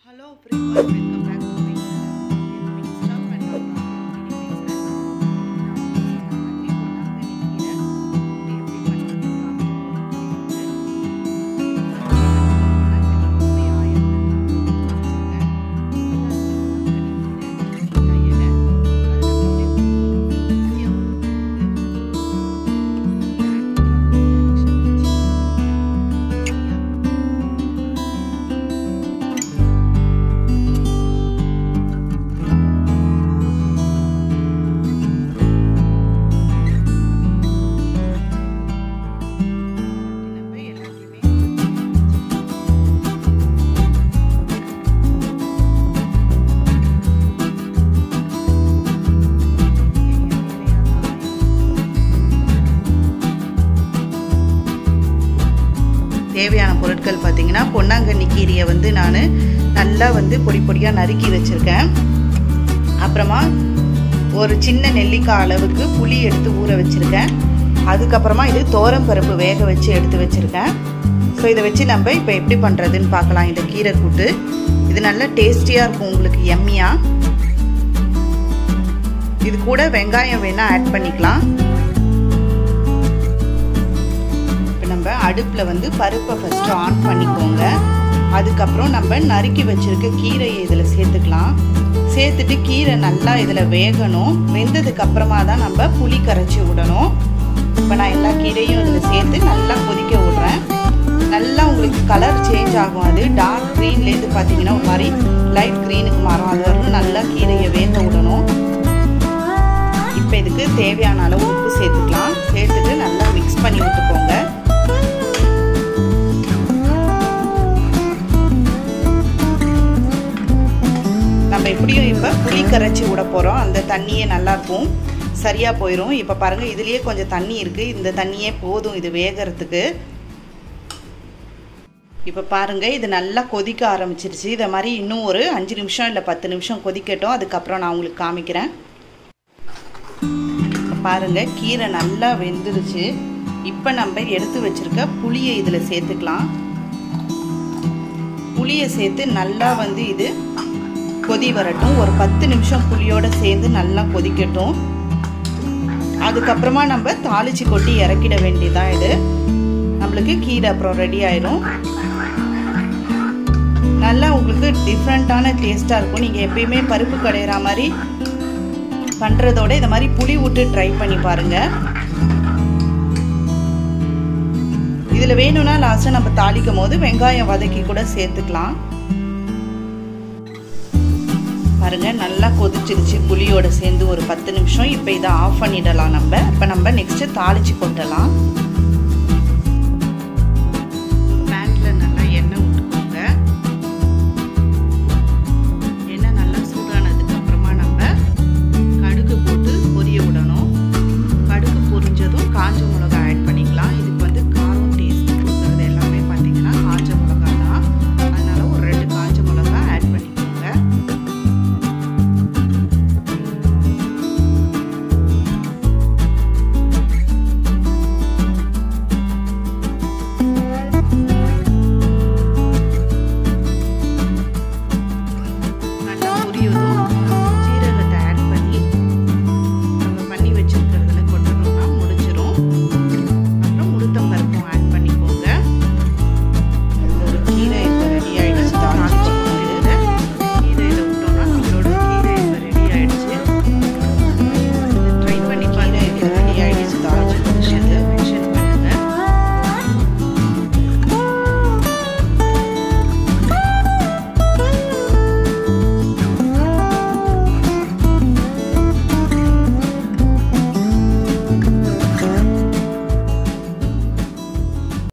Hello everyone, welcome back to my channel. This is Stuff and Love Vlog Video நம்ம எல்லாத்தையுமே தேவையான பொருட்கள் பார்த்தீங்கன்னா பொன்னாங்கண்ணி கீரையை வந்து நான் நல்லா வந்து பொடி பொடியாக நறுக்கி வச்சுருக்கேன் அப்புறமா ஒரு சின்ன நெல்லிக்காய் அளவுக்கு புளி எடுத்து ஊற வச்சுருக்கேன் அதுக்கப்புறமா இது தோரம் பருப்பு வேக வச்சு எடுத்து வச்சுருக்கேன் ஸோ இதை வச்சு நம்ம இப்போ எப்படி பண்ணுறதுன்னு பார்க்கலாம் இந்த கீரை கூட்டு இது நல்லா டேஸ்டியாக இருக்கும் உங்களுக்கு எம்மியாக இது கூட வெங்காயம் வேணால் ஆட் பண்ணிக்கலாம் இப்போ நம்ம அடுப்பில் வந்து பருப்பை ஃபஸ்ட்டு ஆன் பண்ணிக்கோங்க அதுக்கப்புறம் நம்ம நறுக்கி வச்சுருக்க கீரையை இதில் சேர்த்துக்கலாம் சேர்த்துட்டு கீரை நல்லா இதில் வேகணும் வெந்ததுக்கு அப்புறமா தான் நம்ம புளி கரைச்சி விடணும் இப்போ நான் எல்லா கீரையும் இதில் சேர்த்து நல்லா கொதிக்க விட்றேன் நல்லா உங்களுக்கு கலர் சேஞ்ச் ஆகும் அது டார்க் க்ரீன்லேருந்து பார்த்தீங்கன்னா ஒரு மாதிரி லைட் க்ரீனுக்கு மாறும் அது வரைக்கும் நல்லா கீரையை வேக விடணும் இப்போ இதுக்கு தேவையான அளவு உப்பு சேர்த்துக்கலாம் சேர்த்துட்டு நல்லா மிக்ஸ் பண்ணி விட்டுக்கோங்க நம்ம எப்படியும் இப்போ புளி கரைச்சி விட போகிறோம் அந்த தண்ணியே நல்லாயிருக்கும் சரியாக போயிடும் இப்போ பாருங்கள் இதுலேயே கொஞ்சம் தண்ணி இருக்குது இந்த தண்ணியே போதும் இது வேகிறதுக்கு இப்போ பாருங்கள் இது நல்லா கொதிக்க ஆரம்பிச்சிருச்சு இதை மாதிரி இன்னும் ஒரு அஞ்சு நிமிஷம் இல்லை பத்து நிமிஷம் கொதிக்கட்டும் அதுக்கப்புறம் நான் உங்களுக்கு காமிக்கிறேன் பாருங்கள் கீரை நல்லா வெந்துருச்சு இப்போ நம்ம எடுத்து வச்சுருக்க புளியை இதில் சேர்த்துக்கலாம் புளியை சேர்த்து நல்லா வந்து இது கொதி வரட்டும் ஒரு பத்து நிமிஷம் புளியோடு சேர்ந்து நல்லா கொதிக்கட்டும் அதுக்கப்புறமா நம்ம தாளிச்சு கொட்டி இறக்கிட வேண்டியதான் இது நம்மளுக்கு கீரை அப்புறம் ரெடி ஆயிடும் நல்லா உங்களுக்கு டிஃப்ரெண்ட்டான டேஸ்ட்டாக இருக்கும் நீங்கள் எப்பயுமே பருப்பு கடையிற மாதிரி பண்ணுறதோட இந்த மாதிரி புளி விட்டு ட்ரை பண்ணி பாருங்கள் இதில் வேணும்னா லாஸ்ட்டாக நம்ம தாளிக்கும் போது வெங்காயம் வதக்கி கூட சேர்த்துக்கலாம் பாருங்க நல்லா கொதிச்சிருச்சு புளியோட சேர்ந்து ஒரு பத்து நிமிஷம் இப்போ இதை ஆஃப் பண்ணிடலாம் நம்ம இப்போ நம்ம நெக்ஸ்ட்டு தாளிச்சு கொட்டலாம்